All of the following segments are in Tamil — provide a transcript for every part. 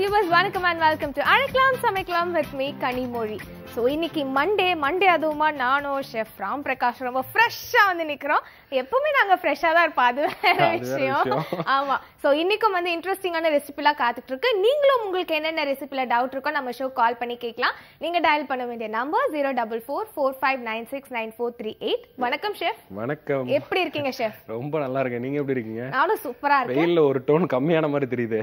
வியூவர்ஸ் வணக்கம் அண்ட் வெல்கம் டு அழைக்கலாம் சமைக்கலாம் வித் மீ கனிமொழி ஸோ இன்னைக்கு மண்டே மண்டே அதுவுமா நானும் ஷெஃப் ராம் பிரகாஷ் ரொம்ப ஃப்ரெஷ்ஷாக வந்து நிற்கிறோம் எப்பவுமே நாங்கள் ஃப்ரெஷ்ஷாக தான் இருப்போம் அது வேற அது வேற விஷயம் விஷயம். ஆமா ஸோ இன்னைக்கும் வந்து இன்ட்ரெஸ்டிங்கான ரெசிபிலாம் காத்துட்டு இருக்கு நீங்களும் உங்களுக்கு என்னென்ன ரெசிபில டவுட் இருக்கோ நம்ம ஷோ கால் பண்ணி கேட்கலாம் நீங்க டயல் பண்ண வேண்டிய number zero double four four five nine six nine four three eight வணக்கம் ஷெஃப் வணக்கம் எப்படி இருக்கீங்க ஷெஃப் ரொம்ப நல்லா இருக்கேன் நீங்க எப்படி இருக்கீங்க நானும் சூப்பரா இருக்கேன் வெயில்ல ஒரு டோன் கம்மியான மாதிரி தெரியுது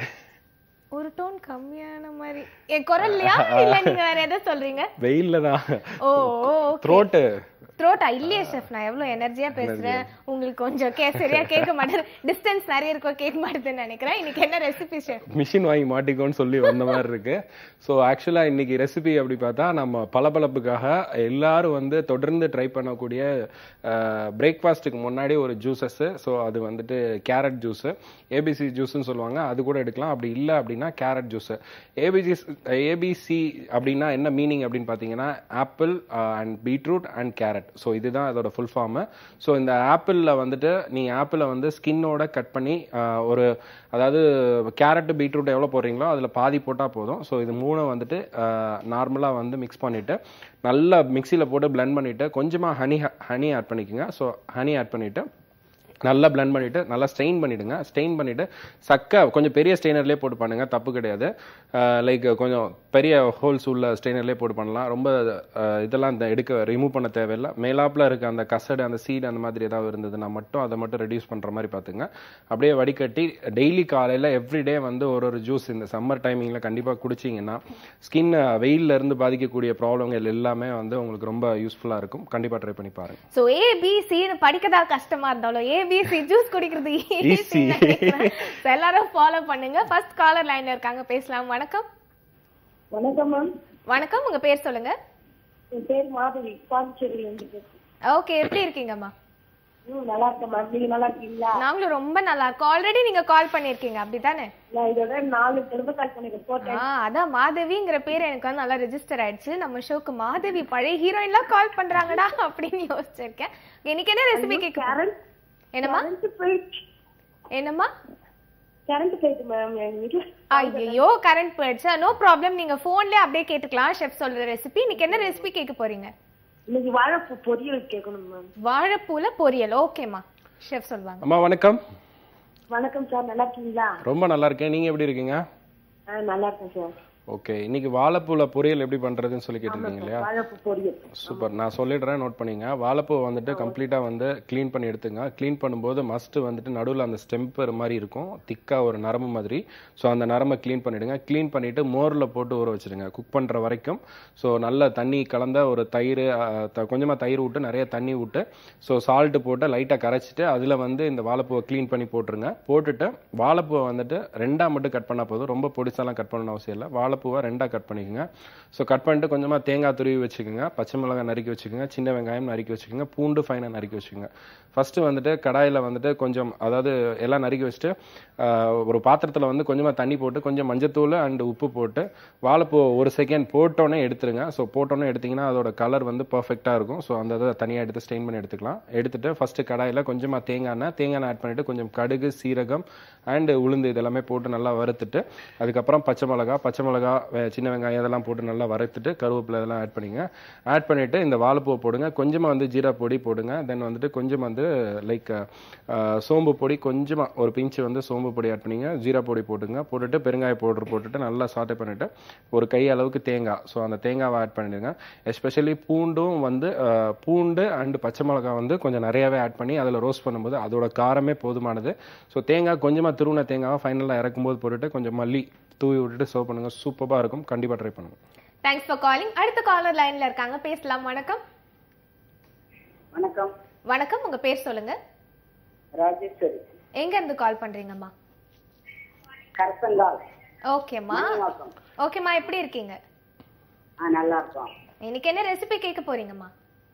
ஒரு டோன் கம்மியான மாதிரி என் குரல்லையா இல்ல நீங்க வேற எதை சொல்றீங்க வெயில்ல தான் ஓ ஓ த்ரோட்டு த்ரோட்டா இல்லையே ஷெஃப் நான் எவ்வளவு எனர்ஜியா பேசுறேன் உங்களுக்கு கொஞ்சம் கே சரியா கேட்க மாட்டேன் டிஸ்டன்ஸ் நிறைய இருக்கோ கேட்க மாட்டேதுன்னு நினைக்கிறேன் இன்னைக்கு என்ன ரெசிபி ஷெஃப் மிஷின் வாங்கி மாட்டிக்கோன்னு சொல்லி வந்த மாதிரி இருக்கு ஸோ ஆக்சுவலா இன்னைக்கு ரெசிபி அப்படி பார்த்தா நம்ம பளபளப்புக்காக எல்லாரும் வந்து தொடர்ந்து ட்ரை பண்ணக்கூடிய பிரேக்ஃபாஸ்ட்டுக்கு முன்னாடி ஒரு ஜூசஸ் ஸோ அது வந்துட்டு கேரட் ஜூஸ் ஏபிசி ஜூஸ்னு சொல்லுவாங்க அது கூட எடுக்கலாம் அப்படி இல்லை அப்படின்னா கேரட் ஜூஸ் ஏபிசி ஏபிசி அப்படின்னா என்ன மீனிங் அப்படின்னு பார்த்தீங்கன்னா apple and beetroot and carrot so இதுதான் அதோட ஃபுல் ஃபார்மு ஸோ இந்த ஆப்பிளில் வந்துட்டு நீங்கள் ஆப்பிளை வந்து ஸ்கின்னோட கட் பண்ணி ஆஹ், ஒரு அதாவது கேரட் பீட்ரூட் எவ்வளோ போடுறீங்களோ அதில் பாதி போட்டால் போதும் ஸோ இது மூணு வந்துட்டு நார்மலாக வந்து மிக்ஸ் பண்ணிவிட்டு நல்லா மிக்சியில் போட்டு blend பண்ணிவிட்டு கொஞ்சமாக ஹனி ஹனி ஆட் பண்ணிக்கோங்க ஸோ ஹனி ஆட் பண்ணிவிட்டு நல்லா blend பண்ணிட்டு நல்லா ஸ்ட்ரெயின் பண்ணிடுங்க ஸ்ட்ரெயின் பண்ணிட்டு சக்கை கொஞ்சம் பெரிய ஸ்ட்ரெயினர்லேயே போட்டு பண்ணுங்க தப்பு கிடையாது லைக் கொஞ்சம் பெரிய ஹோல்ஸ் உள்ள ஸ்ட்ரெயினர்லேயே போட்டு பண்ணலாம் ரொம்ப அஹ், இதெல்லாம் இந்த எடுக்க ரிமூவ் பண்ண தேவையில்லை மேலாப்பில் இருக்க அந்த கசடு அந்த சீடு அந்த மாதிரி ஏதாவது இருந்ததுன்னா மட்டும் அதை மட்டும் ரெடியூஸ் பண்ணுற மாதிரி பார்த்துங்க அப்படியே வடிகட்டி டெய்லி காலையில் எவ்ரிடே வந்து ஒரு ஒரு ஜூஸ் இந்த சம்மர் டைமிங்கில் கண்டிப்பாக குடிச்சிங்கன்னா ஸ்கின் வெயில்ல இருந்து பாதிக்கக்கூடிய ப்ராப்ளங்கள் எல்லாமே வந்து உங்களுக்கு ரொம்ப யூஸ்ஃபுல்லாக இருக்கும் கண்டிப்பாக ட்ரை பண்ணி பாருங்க சோ ஏபிசின்னு படிக்கதா கஷ்டமா இருந்தாலும் ஏபிசி ஜூஸ் குடிக்கிறது Easy. ஈஸி எல்லாரும் ஃபாலோ பண்ணுங்க ஃபர்ஸ்ட் காலர் லைன்ல இருக்காங்க பேசலாம் வணக்கம் வணக்கம் மேம் வணக்கம் உங்க பேர் சொல்லுங்க என் பேர் மாதவி பாண்டிச்சேரியில இருந்து பேசுறேன் ஓகே எப்படி இருக்கீங்கம்மா ம் நல்லா இருக்கேன் மேம் நீங்க நல்லா இருக்கீங்களா நாங்களும் ரொம்ப நல்லா இருக்கோம் ஆல்ரெடி நீங்க கால் பண்ணிருக்கீங்க அப்படிதானே நான் இதோட நாலு தடவை கால் பண்ணிருக்கேன் ஃபோர் ஆ அதான் மாதவிங்கிற பேர் எனக்கு வந்து நல்லா ரெஜிஸ்டர் ஆயிடுச்சு நம்ம ஷோக்கு மாதவி பழைய ஹீரோயின்லாம் கால் பண்றாங்கடா அப்படின்னு யோசிச்சிருக்கேன் இன்னைக்கு என்ன ரெசிபி கேட்க கரண்ட் என்னம்மா கரண்ட் போயிடுச்சு என்னம்மா கரண்ட் போயிட்டு மேம் எங்க வீட்டுல ஐயோ கரண்ட் போயிடுச்சா நோ ப்ராப்ளம் நீங்க போன்லயே அப்படியே கேட்டுக்கலாம் ஷெஃப் சொல்ற ரெசிபி இன்னைக்கு என்ன ரெசிபி கேட்க போறீங்க இன்னைக்கு வாழைப்பூ பொரியல் கேட்கணும் மேம் வாழைப்பூல பொரியல் ஓகேம்மா ஷெஃப் சொல்லுவாங்க அம்மா வணக்கம் வணக்கம் சார் நல்லா இருக்கீங்களா ரொம்ப நல்லா இருக்கேன் நீங்க எப்படி இருக்கீங்க ஆ நல்லா இருக்கேன் சார் ஓகே இன்னைக்கு வாழைப்பூல பொரியல் எப்படி பண்றதுன்னு சொல்லி கேட்டிருந்தீங்க இல்லையா வாழைப்பூ பொரியல் சூப்பர் நான் சொல்லிடுறேன் நோட் பண்ணிங்க வாழைப்பூ வந்துட்டு கம்ப்ளீட்டாக வந்து க்ளீன் பண்ணி எடுத்துங்க க்ளீன் பண்ணும்போது மஸ்ட் வந்துட்டு நடுவில் அந்த ஸ்டெம்பர் மாதிரி இருக்கும் திக்காக ஒரு நரம்பு மாதிரி ஸோ அந்த நரம்பை க்ளீன் பண்ணிடுங்க க்ளீன் பண்ணிட்டு மோரில் போட்டு ஊற வச்சிடுங்க குக் பண்ணுற வரைக்கும் ஸோ நல்ல தண்ணி கலந்த ஒரு தயிர் கொஞ்சமாக தயிர் விட்டு நிறைய தண்ணி விட்டு ஸோ சால்ட்டு போட்டு லைட்டாக கரைச்சிட்டு அதில் வந்து இந்த வாழைப்பூவை க்ளீன் பண்ணி போட்டுருங்க போட்டுட்டு வாழைப்பூவை வந்துட்டு ரெண்டாக மட்டும் கட் பண்ணால் போதும் ரொம்ப பொடிசாலாம் கட் பண்ணணும் அவசியம் இல்லை வாழைப்பூவை ரெண்டாக கட் பண்ணிக்கோங்க ஸோ கட் பண்ணிட்டு கொஞ்சமாக தேங்காய் துருவி வச்சுக்கோங்க பச்சை மிளகாய் நறுக்கி வச்சுக்கோங்க சின்ன வெங்காயம் நறுக்கி வச்சுக்கோங்க பூண்டு ஃபைனாக நறுக்கி வச்சுக்கோங்க ஃபர்ஸ்ட் வந்துட்டு கடாயில் வந்துட்டு கொஞ்சம் அதாவது எல்லாம் நறுக்கி வச்சுட்டு ஆஹ், ஒரு பாத்திரத்தில் வந்து கொஞ்சமாக தண்ணி போட்டு கொஞ்சம் மஞ்சத்தூள் அண்ட் உப்பு போட்டு வாழைப்பூ ஒரு செகண்ட் போட்டோன்னே எடுத்துருங்க ஸோ போட்டோன்னே எடுத்தீங்கன்னா அதோட கலர் வந்து பர்ஃபெக்டாக இருக்கும் ஸோ அந்த இதை தனியாக எடுத்து ஸ்டெயின் பண்ணி எடுத்துக்கலாம் எடுத்துட்டு ஃபர்ஸ்ட் கடாயில் கொஞ்சமாக தேங்காய் எண்ணெய் தேங்காய் எண்ணெய் ஆட் பண்ணிட்டு கொஞ்சம் கடுகு சீரகம் அண்ட் உளுந்து இதெல்லாமே போட்டு நல்லா வறுத்துட்டு அதுக்கப்புறம் பச்சை மிளகா பச்சை மிளகா வெ- சின்ன வெங்காயம் இதெல்லாம் போட்டு நல்லா வறுத்துட்டு கருவேப்பிலை இதெல்லாம் ஆட் பண்ணிங்க ஆட் பண்ணிட்டு இந்த வாழைப்பூவை போடுங்க கொஞ்சமாக வந்து ஜீரா பொடி போடுங்க தென் வந்துட்டு கொஞ்சம் வந்து லைக் சோம்பு பொடி கொஞ்சமாக ஒரு பிஞ்சு வந்து சோம்பு பொடி ஆட் பண்ணிங்க ஜீரா பொடி போட்டுங்க போட்டுட்டு பெருங்காய பவுடர் போட்டுட்டு நல்லா சாட்டை பண்ணிட்டு ஒரு கை அளவுக்கு தேங்காய் ஸோ அந்த தேங்காவை ஆட் பண்ணிடுங்க எஸ்பெஷலி பூண்டும் வந்து அஹ், பூண்டு அண்ட் பச்சை மிளகாய் வந்து கொஞ்சம் நிறையவே ஆட் பண்ணி அதில் ரோஸ்ட் பண்ணும்போது அதோட காரமே போதுமானது ஸோ தேங்காய் கொஞ்சமாக துருவின தேங்காவை ஃபைனலாக இறக்கும்போது போட்டுட்டு கொஞ்சம் மல்லி தூவி விட்டுட்டு சர்வ் பண்ணுங்க சூப்பராக இருக்கும் கண்டிப்பாக ட்ரை பண்ணுங்க தேங்க்ஸ் ஃபார் காலிங் அடுத்த காலர் லைன்ல இருக்காங்க பேசலாம் வணக்கம் வணக்கம் வணக்கம் உங்க பேர் சொல்லுங்க ராஜேஸ்வரி எங்க இருந்து கால் பண்றீங்கம்மா கரசங்கால் ஓகேம்மா ஓகேம்மா எப்படி இருக்கீங்க ஆ நல்லா இருக்கோம் இன்னைக்கு என்ன ரெசிபி கேட்க போறீங்கம்மா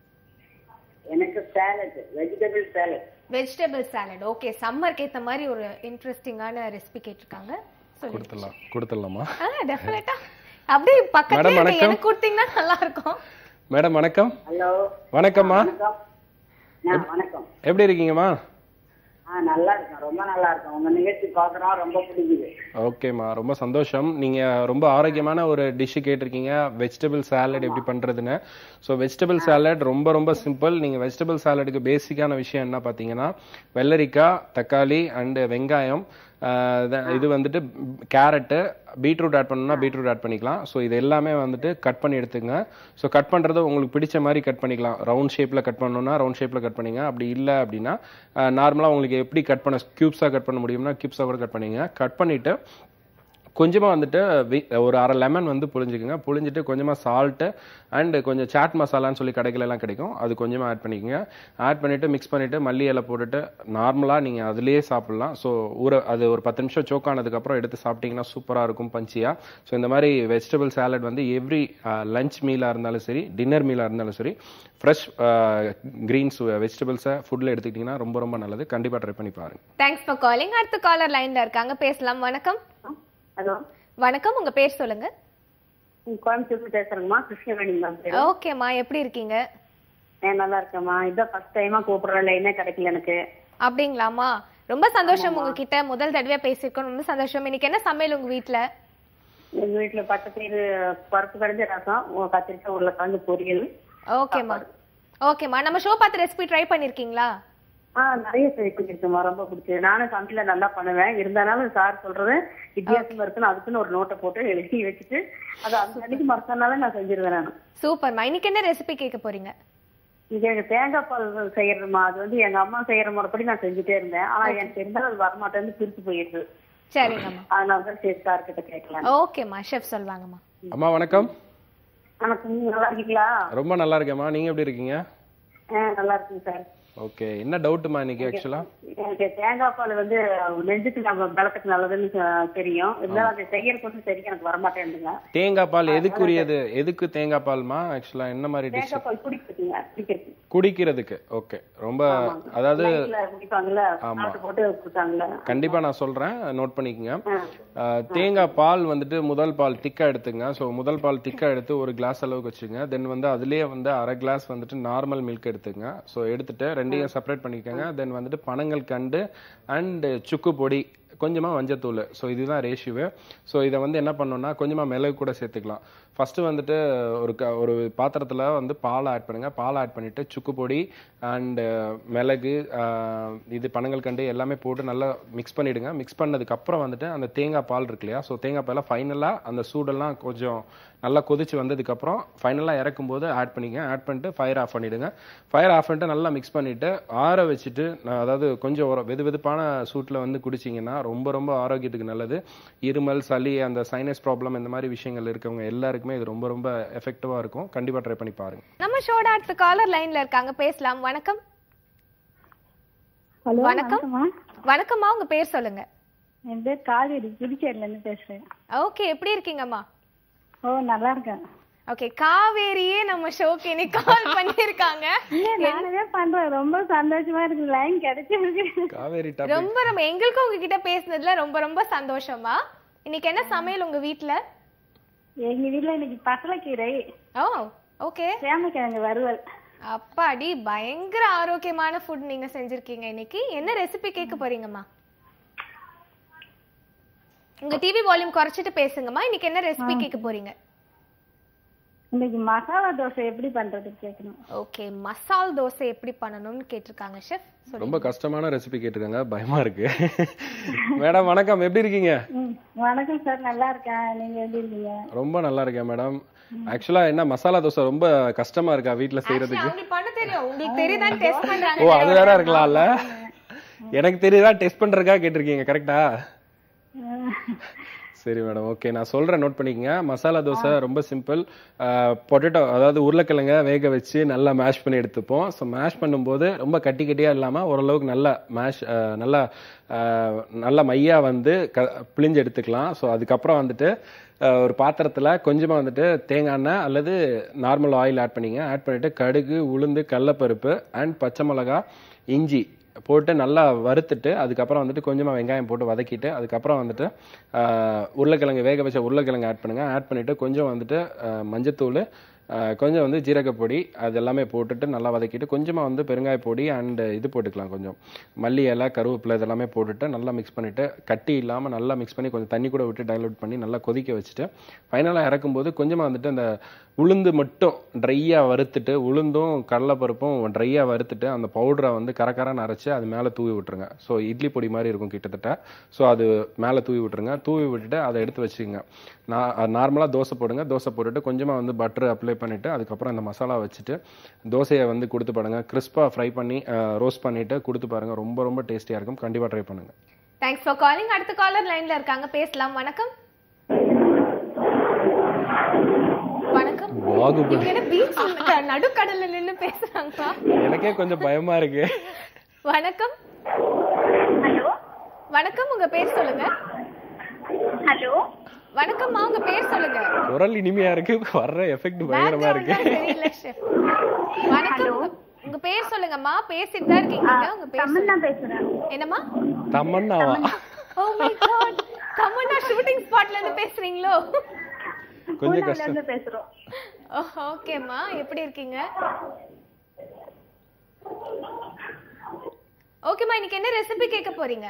எனக்கு salad vegetable salad vegetable salad okay சம்மருக்கு ஏத்த மாதிரி ஒரு இன்ட்ரெஸ்டிங்கான ரெசிபி கேட்டிருக்காங்க சொல்லுங்க கொடுத்துடலாம் கொடுத்துடலாமா ஆ டெஃபினட்டா அப்படியே பக்கத்துல மேடம், இருக்க வணக்கம். எனக்கு கொடுத்தீங்கன்னா நல்லா இருக்கும் மேடம் வணக்கம் ஹலோ வணக்கம்மா வணக்கம் வணக்கம் எப்படி இருக்கீங்கம்மா ஆ நல்லா இருக்கும் ரொம்ப நல்லா இருக்கும் உங்க நிகழ்ச்சி பாக்குறோம் ரொம்ப பிடிக்குது ஓகேம்மா ரொம்ப சந்தோஷம் நீங்க ரொம்ப ஆரோக்கியமான ஒரு டிஷ் கேட்டிருக்கீங்க வெஜிடபிள் சாலட் எப்படி பண்றதுன்னு ஸோ வெஜிடபிள் சாலட் ரொம்ப ரொம்ப சிம்பிள் நீங்க வெஜிடபிள் சாலடுக்கு பேசிக்கான விஷயம் என்ன பார்த்தீங்கன்னா வெள்ளரிக்காய் தக்காளி அண்ட் வெங்காயம் ஆஹ் த- இது வந்துட்டு கேரட்டு பீட்ரூட் ஆட் பண்ணணும்னா பீட்ரூட் ஆட் பண்ணிக்கலாம் ஸோ இது எல்லாமே வந்துட்டு கட் பண்ணி எடுத்துங்க ஸோ கட் பண்ணுறது உங்களுக்கு பிடிச்ச மாதிரி கட் பண்ணிக்கலாம் ரவுண்ட் ஷேப்பில் கட் பண்ணணும்னா ரவுண்ட் ஷேப்பில் கட் பண்ணிங்க அப்படி இல்லை அப்படின்னா நார்மலாக உங்களுக்கு எப்படி கட் பண்ண க்யூப்ஸாக கட் பண்ண முடியும்னா க்யூப்ஸாக கூட கட் பண்ணிங்க கட் பண்ணிவிட்டு கொஞ்சமாக வந்துட்டு வி- ஒரு அரை லெமன் வந்து புழிஞ்சுக்குங்க புழிஞ்சிட்டு கொஞ்சமாக சால்ட்டு அண்ட் கொஞ்சம் சாட் மசாலான்னு சொல்லி கடைகள் எல்லாம் கிடைக்கும் அது கொஞ்சமாக ஆட் பண்ணிக்கோங்க ஆட் பண்ணிவிட்டு மிக்ஸ் பண்ணிவிட்டு மல்லி இலை போட்டுட்டு நார்மலாக நீங்கள் அதுலேயே சாப்பிட்லாம் ஸோ ஊற அது ஒரு பத்து நிமிஷம் சோக் ஆனதுக்கப்புறம் எடுத்து சாப்பிட்டீங்கன்னா சூப்பராக இருக்கும் பஞ்சியாக ஸோ இந்த மாதிரி வெஜிடபிள் சாலட் வந்து எவ்ரி லஞ்ச் மீலாக இருந்தாலும் சரி டின்னர் மீலாக இருந்தாலும் சரி ஃப்ரெஷ் கிரீன்ஸ் வெஜிடபிள்ஸை ஃபுட்டில் எடுத்துக்கிட்டிங்கன்னா ரொம்ப ரொம்ப நல்லது கண்டிப்பாக ட்ரை பண்ணி பாருங்க தேங்க்ஸ் ஃபார் காலிங் அடுத்த காலர் லைன்ல இருக்காங்க பேசலாம் வணக்கம் ஹலோ வணக்கம் உங்க பேர் சொல்லுங்க கோயம்புத்தூர் பேசுறேங்கம்மா கிருஷ்ணவேணி மேம் பேரு. ஓகேம்மா எப்படி இருக்கீங்க ஏன் நல்லா இருக்கேம்மா இதான் ஃபர்ஸ்ட் டைமா கூப்பிடுறேன் லைனே கிடைக்கல எனக்கு அப்படிங்களாமா ரொம்ப சந்தோஷம் உங்ககிட்ட முதல் தடவையா பேசியிருக்கோம் ரொம்ப சந்தோஷம் இன்னைக்கு என்ன சமையல் உங்க வீட்ல எங்க வீட்டுல பத்து பேர் பருப்பு கடைஞ்ச ரசம் உ- கத்திரிக்காய் உருளைக்கிழங்கு பொரியல் ஓகேம்மா ஓகேம்மா நம்ம ஷோ பார்த்து ரெசிபி ட்ரை பண்ணிருக்கீங்களா ஆ நிறைய சரி பிடிச்சிருக்குமா ரொம்ப பிடிச்சது நானும் சமையல நல்லா பண்ணுவேன் இருந்தாலும் சார் சொல்றது வித்தியாசமா இருக்குன்னு அதுக்குன்னு ஒரு நோட்டை போட்டு எழுதி வச்சுட்டு அது அந்த அன்னைக்கு மறக்கனால நான் செஞ்சிருவேன் நான் சூப்பர்மா இன்னைக்கு என்ன ரெசிபி கேட்க போறீங்க இது எனக்கு தேங்காய் பால் செய்யறதுமா அது வந்து எங்க அம்மா செய்யற முறைப்படி நான் செஞ்சுட்டே இருந்தேன் ஆனா எனக்கு இருந்தாலும் அது வரமாட்டேன்னு பிரிச்சு போயிடுது சரிங்கம்மா அதனால தான் சரி சார் கிட்ட கேட்கலாம் ஓகேம்மா ஷெஃப் சொல்வாங்கம்மா அம்மா வணக்கம் வணக்கம் நீங்க நல்லா இருக்கீங்களா ரொம்ப நல்லா இருக்கேம்மா நீங்க எப்படி இருக்கீங்க ஆ, நல்லா இருக்குங்க சார் ஓகே என்ன டவுட்டுமா இன்னைக்கு ஆக்சுவலா எனக்கு தேங்காய் பால் வந்து நெஞ்சுக்கு நம்ம பலத்துக்கு நல்லதுன்னு சொ- தெரியும் இருந்தாலும் அதை செய்யறது வந்து சரியா எனக்கு வரமாட்டேங்குதுங்க தேங்காய் பால் எதுக்குரியது எதுக்கு தேங்காய் பால்மா ஆக்சுவலா என்ன மாதிரி டிஷ் தேங்காய் பால் குடிக்கிறதுங்க குடிக்கிறது குடிக்கிறதுக்கு ஓகே ரொம்ப அதாவது நைட்ல குடிப்பாங்கல்ல சாப்பிட்டு போட்டு குடிச்சாங்கல்ல கண்டிப்பா நான் சொல்றேன் நோட் பண்ணிக்கங்க அஹ், தேங்காய் பால் வந்துட்டு முதல் பால் திக்கா எடுத்துங்க ஸோ முதல் பால் திக்கா எடுத்து ஒரு கிளாஸ் அளவுக்கு வச்சுங்க தென் வந்து அதுலயே வந்து அரை கிளாஸ் வந்துட்டு நார்மல் மில்க் எடுத்துங்க ஸோ எடுத்துட்டு ரெண்டையும் செப்பரேட் பண்ணிக்கோங்க தென் வந்துட்டு பனங்கள் கண்டு அண்ட் சுக்கு பொடி கொஞ்சமா மஞ்சத்தூள் ஸோ இதுதான் ரேஷியோ ஸோ இதை வந்து என்ன பண்ணணும்னா கொஞ்சமா மிளகு கூட சேர்த்துக்கலாம் ஃபர்ஸ்ட் வந்துட்டு ஒரு க ஒரு பாத்திரத்துல வந்து பால் ஆட் பண்ணுங்க பால் ஆட் பண்ணிட்டு சுக்கு பொடி அண்ட் மிளகு அஹ், இது பனங்கள் கண்டு எல்லாமே போட்டு நல்லா மிக்ஸ் பண்ணிடுங்க மிக்ஸ் பண்ணதுக்கு அப்புறம் வந்துட்டு அந்த தேங்காய் பால் இருக்கு இல்லையா ஸோ தேங்காய் பாலை ஃபைனலாக அந்த சூடெல்லாம் கொஞ்சம் நல்லா கொதிச்சு வந்ததுக்கு அப்புறம் ஃபைனலாக இறக்கும் போது ஆட் பண்ணிக்க ஆட் பண்ணிட்டு ஃபயர் ஆஃப் பண்ணிடுங்க ஃபயர் ஆஃப் பண்ணிட்டு நல்லா மிக்ஸ் பண்ணிட்டு ஆற வச்சுட்டு நான் அதாவது கொஞ்சம் ஒரு வெது வெதுப்பான சூட்டில் வந்து குடிச்சிங்கன்னா ரொம்ப ரொம்ப ஆரோக்கியத்துக்கு நல்லது இருமல் சளி அந்த சைனஸ் ப்ராப்ளம் இந்த மாதிரி விஷயங்கள் இருக்கவங்க எல்லாருக்குமே இது ரொம்ப ரொம்ப எஃபெக்டிவாக இருக்கும் கண்டிப்பாக ட்ரை பண்ணி பாருங்க நம்ம ஷோட அடுத்த காலர் லைன்ல இருக்காங்க பேசலாம் வணக்கம் ஹலோ வணக்கம் வணக்கம்மா உங்க பேர் சொல்லுங்க என் பேர் காவேரி புதுச்சேரியில இருந்து பேசுறேன் ஓகே எப்படி இருக்கீங்கம்மா ஓ நல்லா இருக்கேன் ஓகே காவேரியே நம்ம ஷோக்கு இன்னைக்கு கால் பண்ணிருக்காங்க இல்ல நானே பண்றேன் ரொம்ப சந்தோஷமா இருக்கு லைன் கிடைச்சிருக்கு காவேரி டாபிக் ரொம்ப ரொம்ப எங்களுக்கும் உங்ககிட்ட பேசுனதுல ரொம்ப ரொம்ப சந்தோஷமா இன்னைக்கு என்ன சமையல் உங்க வீட்ல எங்க வீட்ல இன்னைக்கு பசலைக்கீரை ஓ ஓகே சேமக்கிழங்கு வறுவல் அப்பாடி பயங்கர ஆரோக்கியமான ஃபுட் நீங்க செஞ்சிருக்கீங்க இன்னைக்கு என்ன ரெசிபி கேட்க போறீங்கம்மா உங்க டிவி வால்யூம் குறைச்சிட்டு பேசுங்கம்மா இன்னைக்கு என்ன ரெசிபி கேட்க போறீங்க இன்னைக்கு மசாலா தோசை எப்படி பண்றதுன்னு கேட்கணும் ஓகே மசால் தோசை எப்படி பண்ணணும்னு கேட்டிருக்காங்க ஷெஃப் ரொம்ப கஷ்டமான ரெசிபி கேட்டிருக்காங்க பயமா இருக்கு மேடம் வணக்கம் எப்படி இருக்கீங்க ம் வணக்கம் சார் நல்லா இருக்கேன் நீங்க எப்படி இருக்கீங்க ரொம்ப நல்லா இருக்கேன் மேடம் ஆக்சுவலா என்ன மசாலா தோசை ரொம்ப கஷ்டமா இருக்கா வீட்ல செய்யறதுக்கு அவங்களுக்கு பண்ண தெரியும் உங்களுக்கு தெரியுதான் டெஸ்ட் ஓ பண்றாங்க அது வேற இருக்கலாம்ல எனக்கு தெரியுதா டெஸ்ட் பண்றதுக்காக கேட்டிருக்கீங்க கரெக்டா சரி மேடம் ஓகே நான் சொல்றேன் நோட் பண்ணிக்கங்க மசாலா தோசை ரொம்ப சிம்பிள் பொட்டேட்டோ அதாவது உருளைக்கிழங்க வேக வச்சு நல்லா மேஷ் பண்ணி எடுத்துப்போம் ஸோ மேஷ் பண்ணும்போது ரொம்ப கட்டி கட்டியா இல்லாம ஓரளவுக்கு நல்லா மேஷ் நல்லா அஹ், நல்லா மையா வந்து க பிழிஞ்சு எடுத்துக்கலாம் ஸோ அதுக்கப்புறம் வந்துட்டு அஹ், ஒரு பாத்திரத்துல கொஞ்சமா வந்துட்டு தேங்காய் எண்ணெய் அல்லது நார்மல் ஆயில் ஆட் பண்ணிங்க ஆட் பண்ணிட்டு கடுகு உளுந்து கடலப்பருப்பு அண்ட் பச்சை மிளகா இஞ்சி போட்டு நல்லா வறுத்துட்டு அதுக்கப்புறம் வந்துட்டு கொஞ்சமாக வெங்காயம் போட்டு வதக்கிட்டு அதுக்கப்புறம் வந்துட்டு ஆஹ், உருளைக்கிழங்கு வேக வச்ச உருளைக்கிழங்கு ஆட் பண்ணுங்க ஆட் பண்ணிட்டு கொஞ்சம் வந்துட்டு ஆஹ், மஞ்சத்தூள் அஹ், கொஞ்சம் வந்து ஜீரகப்பொடி அது எல்லாமே போட்டுட்டு நல்லா வதக்கிட்டு கொஞ்சமாக வந்து பெருங்காய பொடி அண்ட் இது போட்டுக்கலாம் கொஞ்சம் மல்லி இலை கருவேப்பிலை இதெல்லாமே போட்டுட்டு நல்லா மிக்ஸ் பண்ணிவிட்டு கட்டி இல்லாமல் நல்லா மிக்ஸ் பண்ணி கொஞ்சம் தண்ணி கூட விட்டு டைலூட் பண்ணி நல்லா கொதிக்க வச்சுட்டு ஃபைனலாக இறக்கும்போது கொஞ்சமாக வந்துட்டு அந்த உளுந்து மட்டும் ட்ரையாக வறுத்துட்டு உளுந்தும் கடலைப்பருப்பும் ட்ரையாக வறுத்துட்டு அந்த பவுடரை வந்து கரகரன்னு அரைச்சு அது மேலே தூவி விட்டுருங்க ஸோ இட்லி பொடி மாதிரி இருக்கும் கிட்டத்தட்ட ஸோ அது மேலே தூவி விட்டுருங்க தூவி விட்டுட்டு அதை எடுத்து வச்சுக்கோங்க நான் நார்மலாக தோசை போடுங்க தோசை போட்டுட்டு கொஞ்சமாக வந்து பட்டர் அப்ளை பண்ணிவிட்டு அதுக்கப்புறம் இந்த மசாலா வச்சுட்டு தோசையை வந்து கொடுத்து பாருங்க கிறிஸ்பாக ஃப்ரை பண்ணி ரோஸ்ட் பண்ணிவிட்டு கொடுத்து பாருங்க ரொம்ப ரொம்ப டேஸ்டியாக இருக்கும் கண்டிப்பாக ட்ரை பண்ணுங்கள் தேங்க்ஸ் ஃபார் காலிங் அடுத்த காலர் லைன்ல இருக்காங்க பேசலாம் வணக்கம் வணக்கம் பாகுபலி இவங்க என்ன பீச் நடுக்கடல்ல நின்னு பேசுறாங்களா எனக்கே கொஞ்சம் பயமா இருக்கு வணக்கம் ஹலோ வணக்கம் உங்க பேர் சொல்லுங்க ஹலோ வணக்கம்மா உங்க பேர் சொல்லுங்க குரல் இனிமையா இருக்கு வர்ற எஃபெக்ட் பயங்கரமா Background இருக்கு தான் சரியில்லை chef. வணக்கம் உங்க- உங்க பேர் சொல்லுங்கம்மா பேசிட்டு தான் இருக்கீங்க உங்க பேர் தமிழ் சொல்லுங்க. தான் பேசுறேன் என்னம்மா தமன்னாவா oh my God Tamannaah shooting ஸ்பாட்ல இருந்து பேசுறீங்களோ கொஞ்சம் பூனால கஷ்டம் இருந்து பேசுறோம் ஓகேம்மா எப்படி இருக்கீங்க ஓகேம்மா இன்னைக்கு என்ன ரெசிபி கேட்க போறீங்க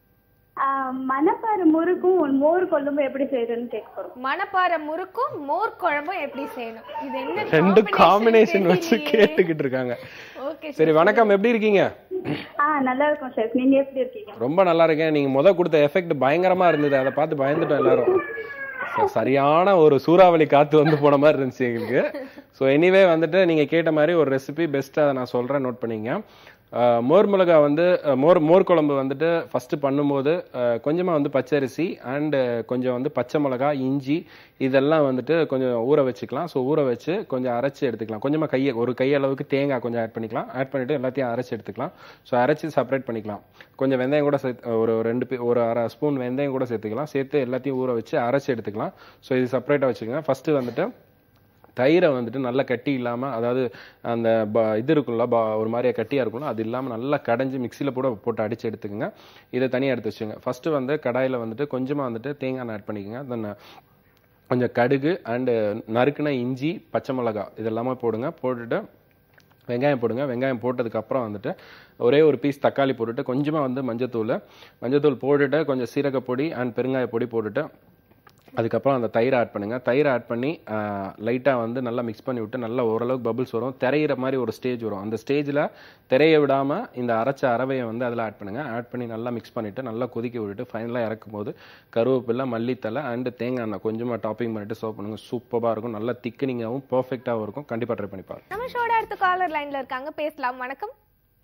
ஆஹ் மணப்பாறை முறுக்கும் ஒரு மோர் கொழும்பு எப்படி செய்யறதுன்னு கேட்க போறோம் மணப்பாறை முறுக்கும் மோர் குழம்பும் எப்படி செய்யணும் இது என்ன ரெண்டு காம்பினேஷன் வச்சு கேட்டுக்கிட்டு இருக்காங்க ஓகே சரி வணக்கம் எப்படி இருக்கீங்க ஆ நல்லா இருக்கும் ஷெஃப் நீங்க எப்படி இருக்கீங்க ரொம்ப நல்லா இருக்கேன் நீங்க முத கொடுத்த எஃபெக்ட் பயங்கரமா இருந்தது அதை பார்த்து பயந்துட்டோம் எல்லாரும் So, சரியான ஒரு சூறாவளி காத்து வந்து போன மாதிரி இருந்துச்சு எங்களுக்கு ஸோ எனிவே வந்துட்டு நீங்க கேட்ட மாதிரி ஒரு ரெசிபி பெஸ்ட்டாக அதை நான் சொல்றேன் நோட் பண்ணிங்க அஹ், மோர் மிளகா வந்து அஹ், மோர் மோர் குழம்பு வந்துட்டு ஃபர்ஸ்ட் பண்ணும்போது அஹ், கொஞ்சமா வந்து பச்சரிசி அண்ட் கொஞ்சம் வந்து பச்சை மிளகா இஞ்சி இதெல்லாம் வந்துட்டு கொஞ்சம் ஊற வச்சுக்கலாம் ஸோ ஊற வச்சு கொஞ்சம் அரைச்சி எடுத்துக்கலாம் கொஞ்சமா கையை ஒரு கை அளவுக்கு தேங்காய் கொஞ்சம் ஆட் பண்ணிக்கலாம் ஆட் பண்ணிட்டு எல்லாத்தையும் அரைச்சி எடுத்துக்கலாம் ஸோ அரைச்சி செப்பரேட் பண்ணிக்கலாம் கொஞ்சம் வெந்தயம் கூட சேர்த்து ஒரு ரெண்டு பே- ஒரு அரை ஸ்பூன் வெந்தயம் கூட சேர்த்துக்கலாம் சேர்த்து எல்லாத்தையும் ஊற வச்சு அரைச்சி எடுத்துக்கலாம் ஸோ இது செப்பரேட்டாக வச்சுக்கோங்க ஃபர்ஸ்ட் வந்துட்டு தயிரை வந்துட்டு நல்லா கட்டி இல்லாமல் அதாவது அந்த ப- இது இருக்கும்ல ப- ஒரு மாதிரியா கட்டியாக இருக்கும்ல அது இல்லாமல் நல்லா கடைஞ்சி மிக்சியில் கூட போட்டு அடிச்சு எடுத்துக்கோங்க இதை தனியாக எடுத்து வச்சுங்க ஃபர்ஸ்ட் வந்து கடாயில் வந்துட்டு கொஞ்சமாக வந்துட்டு தேங்காய் ஆட் பண்ணிக்கோங்க தென் கொஞ்சம் கடுகு அண்டு நறுக்குன இஞ்சி பச்சை மிளகா இதெல்லாமே போடுங்க போட்டுட்டு வெங்காயம் போடுங்க வெங்காயம் போட்டதுக்கு அப்புறம் வந்துட்டு ஒரே ஒரு பீஸ் தக்காளி போட்டுட்டு கொஞ்சமாக வந்து மஞ்சத்தூள் மஞ்சத்தூள் போட்டுட்டு கொஞ்சம் சீரகப்பொடி அண்ட் பெருங்காய பொடி போட்டுட்டு அதுக்கப்புறம் அந்த தயிரை ஆட் பண்ணுங்க தயிரை ஆட் பண்ணி லைட்டாக வந்து நல்லா மிக்ஸ் பண்ணி விட்டு நல்லா ஓரளவுக்கு பபிள்ஸ் வரும் திரையிற மாதிரி ஒரு ஸ்டேஜ் வரும் அந்த ஸ்டேஜில் திரைய விடாம இந்த அரைச்ச அரவையை வந்து அதில் ஆட் பண்ணுங்க ஆட் பண்ணி நல்லா மிக்ஸ் பண்ணிட்டு நல்லா கொதிக்க விட்டுட்டு ஃபைனலாக இறக்கும் போது கருவேப்பிலை மல்லித்தலை அண்ட் தேங்காய் எண்ணெய் கொஞ்சமாக டாப்பிங் பண்ணிட்டு சர்வ் பண்ணுங்க சூப்பராக இருக்கும் நல்லா திக்கனிங்காகவும் பர்ஃபெக்டாகவும் இருக்கும் கண்டிப்பாக ட்ரை பண்ணி பாருங்க நம்ம ஷோட அடுத்த காலர் லைன்ல இருக்காங்க பேசலாம் வணக்கம்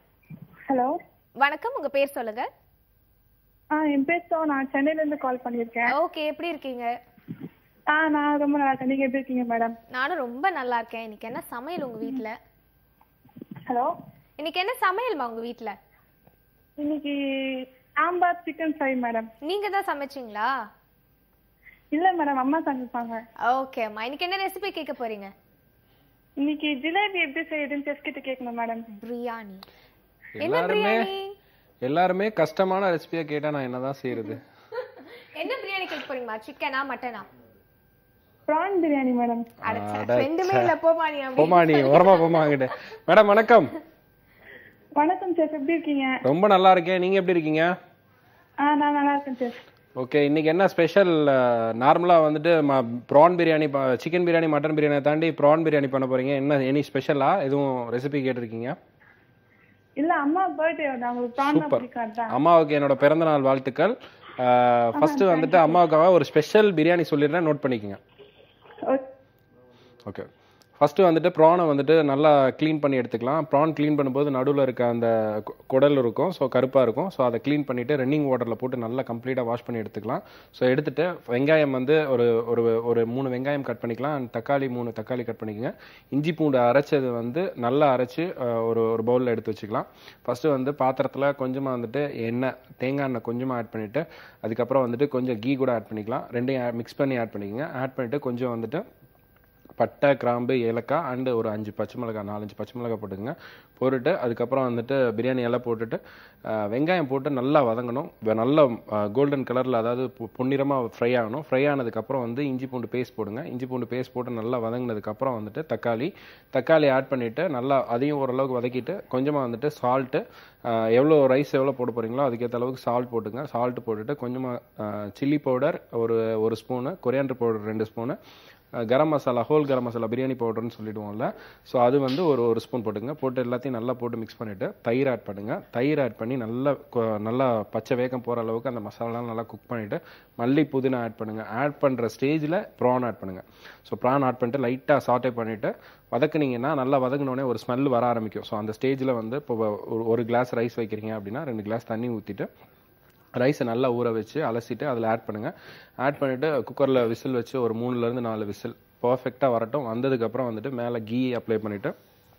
ஹலோ வணக்கம் உங்க பேர் சொல்லுங்க ஆ என் பேர் சோ நான் சென்னையில இருந்து கால் பண்ணியிருக்கேன் ஓகே எப்படி இருக்கீங்க ஆ நான் ரொம்ப நல்லா இருக்கேன் நீங்க எப்படி இருக்கீங்க மேடம் நானும் ரொம்ப நல்லா இருக்கேன் இன்னைக்கு என்ன சமையல் உங்க வீட்ல ஹலோ இன்னைக்கு என்ன சமையல்மா உங்க வீட்ல இன்னைக்கு சாம்பார் சிக்கன் ஃப்ரை மேடம் நீங்க தான் சமைச்சீங்களா இல்ல மேடம் அம்மா சமைப்பாங்க ஓகேம்மா இன்னைக்கு என்ன ரெசிபி கேட்க போறீங்க இன்னைக்கு ஜிலேபி எப்படி செய்யுதுன்னு செஃப் கிட்ட கேட்கணும் மேடம் பிரியாணி என்ன எல்லாருமே பிரியாணி எல்லாருமே கஷ்டமான ரெசிபியை கேட்டால் நான் என்னதான் செய்யறது என்ன பிரியாணி கேட்க போறீங்கம்மா சிக்கனா மட்டனா ப்ரான் பிரியாணி மேடம் அடச்சே, அட ரெண்டுமே இல்ல போமா நீ அப்படி. போமா நீ ஓரமா போமா அங்கிட்ட மேடம் வணக்கம் வணக்கம் செஃப் எப்படி இருக்கீங்க ரொம்ப நல்லா இருக்கேன் நீங்க எப்படி இருக்கீங்க ஆ நான் நல்லா இருக்கேன் செஃப் ஓகே இன்னைக்கு என்ன ஸ்பெஷல் நார்மலாக வந்துட்டு prawn biryani chicken biryani mutton பிரியாணியை தாண்டி ப்ரான் பிரியாணி பண்ண போறீங்க என்ன எனி ஸ்பெஷலா எதுவும் ரெசிபி கேட்டிருக்கீங்க இல்ல அம்மா பர்த்டே வந்து அவங்களுக்கு ப்ரான் தான் சூப்பர் பிடிக்கும் அதான் அம்மாவுக்கு என்னோட பிறந்த நாள் வாழ்த்துக்கள் ஃபர்ஸ்ட் வந்துட்டு அம்மாவுக்காக ஒரு ஸ்பெஷல் பிரியாணி சொல்லிடுறேன் நோட் பண்ணிக்கோங்க ஓகே ஓகே ஃபஸ்ட்டு வந்துட்டு ப்ரானை வந்துட்டு நல்லா க்ளீன் பண்ணி எடுத்துக்கலாம் ப்ரான் க்ளீன் பண்ணும்போது நடுவில் இருக்க அந்த கு- குடல் இருக்கும் ஸோ கருப்பாக இருக்கும் ஸோ அதை க்ளீன் பண்ணிவிட்டு ரன்னிங் வாட்டரில் போட்டு நல்லா கம்ப்ளீட்டாக வாஷ் பண்ணி எடுத்துக்கலாம் ஸோ எடுத்துட்டு வெங்காயம் வந்து ஒரு ஒரு ஒரு மூணு வெங்காயம் கட் பண்ணிக்கலாம் and தக்காளி மூணு தக்காளி கட் பண்ணிக்கோங்க இஞ்சி பூண்டு அரைச்சது வந்து நல்லா அரைச்சி அஹ், ஒரு ஒரு பவுலில் எடுத்து வச்சுக்கலாம் ஃபஸ்ட்டு வந்து பாத்திரத்தில் கொஞ்சமாக வந்துட்டு எண்ணெய் தேங்காய் எண்ணெய் கொஞ்சமாக ஆட் பண்ணிவிட்டு அதுக்கப்புறம் வந்துட்டு கொஞ்சம் கீ கூட ஆட் பண்ணிக்கலாம் ரெண்டையும் மிக்ஸ் பண்ணி ஆட் பண்ணிக்கோங்க ஆட் பண்ணிவிட்டு கொஞ்சம் வந்துட்டு பட்டை கிராம்பு ஏலக்காய் அண்டு ஒரு அஞ்சு பச்சை மிளகாய் நாலஞ்சு பச்சை மிளகாய் போட்டுக்கங்க போட்டுட்டு அதுக்கப்புறம் வந்துட்டு பிரியாணி எல்லாம் போட்டுட்டு அஹ், வெங்காயம் போட்டு நல்லா வதங்கணும் வெ- நல்லா கோல்டன் கலரில் அதாவது பொ- பொன்னிறமா ஃப்ரை ஆகணும் ஃப்ரை ஆனதுக்கப்புறம் வந்து இஞ்சி பூண்டு பேஸ்ட் போடுங்க இஞ்சி பூண்டு பேஸ்ட் போட்டு நல்லா வதங்கினதுக்கப்புறம் வந்துட்டு தக்காளி தக்காளி ஆட் பண்ணிவிட்டு நல்லா அதையும் ஓரளவுக்கு வதக்கிட்டு கொஞ்சமாக வந்துட்டு சால்ட்டு எவ்வளோ ரைஸ் எவ்வளோ போட போகிறீங்களோ அதுக்கேற்ற அளவுக்கு சால்ட் போட்டுங்க சால்ட் போட்டுட்டு கொஞ்சமாக சில்லி பவுடர் ஒரு ஒரு ஸ்பூனு கொரியாண்டர் பவுடர் ரெண்டு spoon ah garam masala whole garam masala biryani பவுடர்னு சொல்லிடுவோம்ல ஸோ அது வந்து ஒரு ஒரு ஸ்பூன் போட்டுங்க போட்டு எல்லாத்தையும் நல்லா போட்டு மிக்ஸ் பண்ணிவிட்டு தயிர் ஆட் பண்ணுங்க தயிர் ஆட் பண்ணி நல்லா கொ- நல்லா பச்சை வேகம் போகிற அளவுக்கு அந்த மசாலாலாம் நல்லா குக் பண்ணிவிட்டு மல்லி புதினா ஆட் பண்ணுங்க ஆட் பண்ணுற ஸ்டேஜில் ப்ரான் ஆட் பண்ணுங்க ஸோ ப்ரான் ஆட் பண்ணிட்டு லைட்டாக சாட்டே பண்ணிவிட்டு வதக்குனீங்கன்னா நல்லா வதங்கினோடனே ஒரு ஸ்மெல் வர ஆரம்பிக்கும் ஸோ அந்த ஸ்டேஜில் வந்து இப்போ ஒரு- ஒரு கிளாஸ் ரைஸ் வைக்கிறீங்க அப்படின்னா ரெண்டு கிளாஸ் தண்ணி ஊற்றிட்டு ரைஸை நல்லா ஊற வச்சு அலசிட்டு அதில் ஆட் பண்ணுங்கள் ஆட் பண்ணிவிட்டு குக்கரில் விசில் வச்சு ஒரு மூணுலேருந்து நாலு விசில் பர்ஃபெக்டாக வரட்டும் வந்ததுக்கப்புறம் வந்துட்டு மேலே கீ அப்ளை பண்ணிவிட்டு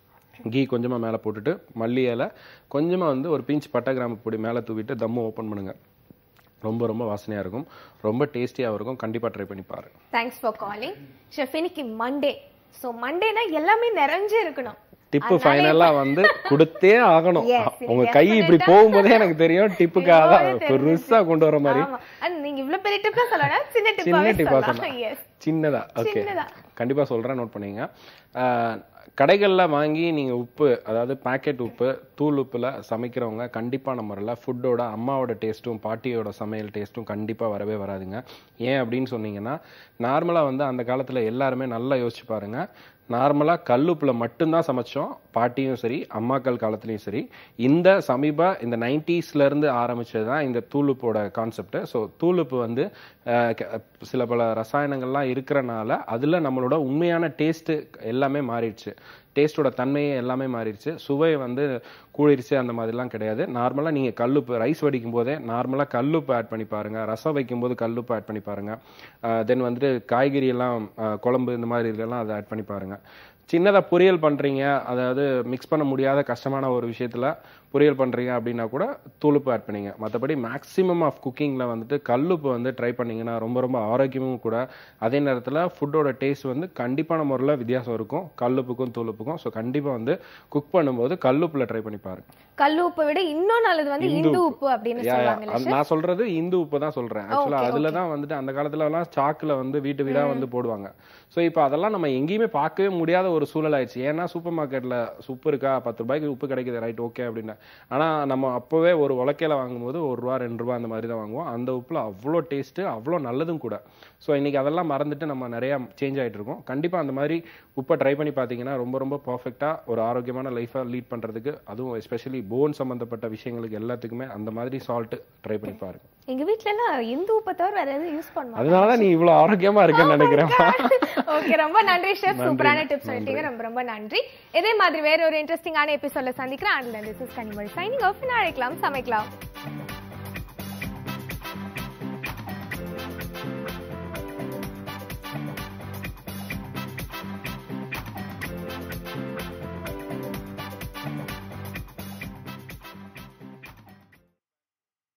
கீ கொஞ்சமாக மேலே போட்டுட்டு மல்லி இலை கொஞ்சமாக வந்து ஒரு பிஞ்ச் பட்டை கிராம்பு பொடி மேலே தூவிட்டு தம்மு ஓப்பன் பண்ணுங்கள் ரொம்ப ரொம்ப வாசனையாக இருக்கும் ரொம்ப டேஸ்டியாகவும் இருக்கும் கண்டிப்பாக ட்ரை பண்ணி பாருங்க தேங்க்ஸ் ஃபார் காலிங் ஷெஃப் இன்னைக்கு மண்டே ஸோ மண்டேனா எல்லாமே நிறைஞ்சு இருக்கணும் டிப்பு ஃபைனலா வந்து கொடுத்தே ஆகணும் Yes, உங்க yes, கை இப்படி definitely. போகும்போதே எனக்கு தெரியும் டிப்புக்காக தான் இப்போவே பெருசா கொண்டு வர மாதிரி ஆமா அது நீங்க இவ்வளவு பெரிய டிப்பா சொல்லலாம் சின்ன சின்ன டிப்பாவே டிப்பா சொல்லலாம் சொன்னேன் எஸ் சின்னதா ஓகே சின்னதா. கண்டிப்பா சொல்றேன் நோட் பண்ணீங்க ஆஹ், கடைகள்ல வாங்கி நீங்க உப்பு அதாவது பாக்கெட் உப்பு தூள் உப்புல சமைக்கிறவங்க கண்டிப்பான முறையில் ஃபுட்டோட அம்மாவோட டேஸ்ட்டும் பாட்டியோட சமையல் டேஸ்ட்டும் கண்டிப்பா வரவே வராதுங்க ஏன் அப்படின்னு சொன்னீங்கன்னா நார்மலா வந்து அந்த காலத்துல எல்லாருமே நல்லா யோசிச்சு பாருங்க நார்மலா கல்லுப்புல மட்டும்தான் சமைச்சோம் பாட்டியும் சரி அம்மாக்கள் காலத்துலயும் சரி இந்த சமீப இந்த 90s ல இருந்து ஆரம்பிச்சது தான் இந்த தூளுப்போட கான்செப்ட் ஸோ தூளுப்பு வந்து அஹ், க- சில பல ரசாயனங்கள்லாம் இருக்கிறனால அதுல நம்மளோட உண்மையான டேஸ்ட் எல்லாமே மாறிடுச்சு டேஸ்டோட தன்மையே எல்லாமே மாறிடுச்சு சுவை வந்து கூடிருச்சு அந்த மாதிரிலாம் கிடையாது நார்மலாக நீங்கள் கல்லுப்பு ரைஸ் வடிக்கும் போதே நார்மலாக கல்லுப்பு ஆட் பண்ணி பாருங்க ரசம் வைக்கும்போது கல்லுப்பு ஆட் பண்ணி பாருங்க தென் வந்துட்டு காய்கறி எல்லாம் அஹ், குழம்பு இந்த மாதிரி இதெல்லாம் அதை ஆட் பண்ணி பாருங்க சின்னதாக பொரியல் பண்ணுறீங்க அதாவது மிக்ஸ் பண்ண முடியாத கஷ்டமான ஒரு விஷயத்தில் பொரியல் பண்ணுறீங்க அப்படின்னா கூட தூளுப்பு ஆட் பண்ணீங்க மற்றபடி மேக்ஸிமம் ஆஃப் குக்கிங்கில் வந்துட்டு கல்லுப்பு வந்து ட்ரை பண்ணீங்கன்னா ரொம்ப ரொம்ப ஆரோக்கியமும் கூட அதே நேரத்தில் ஃபுட்டோட டேஸ்ட் வந்து கண்டிப்பான முறையில் வித்தியாசம் இருக்கும் கல்லுப்புக்கும் தூளுப்புக்கும் ஸோ கண்டிப்பாக வந்து குக் பண்ணும்போது கல்லுப்பில் ட்ரை பண்ணி பாருங்க கல் உப்பை விட இன்னும் நல்லது வந்து இந்து உப்பு அப்படின்னு யா, யா. சொல்லுவாங்கல்ல அது நான் சொல்றது இந்து உப்பு தான் சொல்றேன் ஆக்சுவலா அதுல தான் வந்துட்டு அந்த காலத்துல எல்லாம் சாக்குல வந்து வீட்டு வீடா வந்து போடுவாங்க சோ இப்போ அதெல்லாம் நம்ம எங்கேயுமே பார்க்கவே முடியாத ஒரு சூழல் ஆயிடுச்சு ஏன்னா சூப்பர் மார்க்கெட்ல உப்பு இருக்கா பத்து ரூபாய்க்கு உப்பு கிடைக்குது ரைட் ஓகே அப்படின்னு ஆனா நம்ம அப்பவே ஒரு உலக்கையில வாங்கும்போது ஒரு ரூபா ரெண்டு ரூபா அந்த மாதிரி தான் வாங்குவோம் அந்த உப்புல அவ்வளோ டேஸ்ட் அவ்வளோ நல்லதும் கூட ஸோ இன்னைக்கு அதெல்லாம் மறந்துட்டு நம்ம நிறைய சேஞ்ச் ஆயிட்டு இருக்கோம் கண்டிப்பா அந்த மாதிரி உப்பை ட்ரை பண்ணி பார்த்தீங்கன்னா ரொம்ப ரொம்ப பர்ஃபெக்டா ஒரு ஆரோக்கியமான லைஃபை லீட் பண்றதுக்கு அதுவும் எஸ்பெஷலி போன் சம்பந்தப்பட்ட விஷயங்களுக்கு எல்லாத்துக்குமே அந்த மாதிரி சால்ட் ட்ரை பண்ணி பாருங்க எங்க வீட்ல எல்லாம் இந்து உப்பை தவிர வேற எதுவும் யூஸ் பண்ணுவாங்க அதனாலதான் நீ இவ்வளவு ஆரோக்கியமா இருக்கேன்னு நினைக்கிறேன் ஓகே ரொம்ப நன்றி ஷெஃப் சூப்பரான டிப்ஸ் சொல்லிட்டீங்க ரொம்ப ரொம்ப நன்றி இதே மாதிரி வேற ஒரு இன்ட்ரெஸ்டிங்கான எபிசோட்ல சந்திக்கிறேன் and this is Kanimozhi signing off அழைக்கலாம் சமைக்கலாம்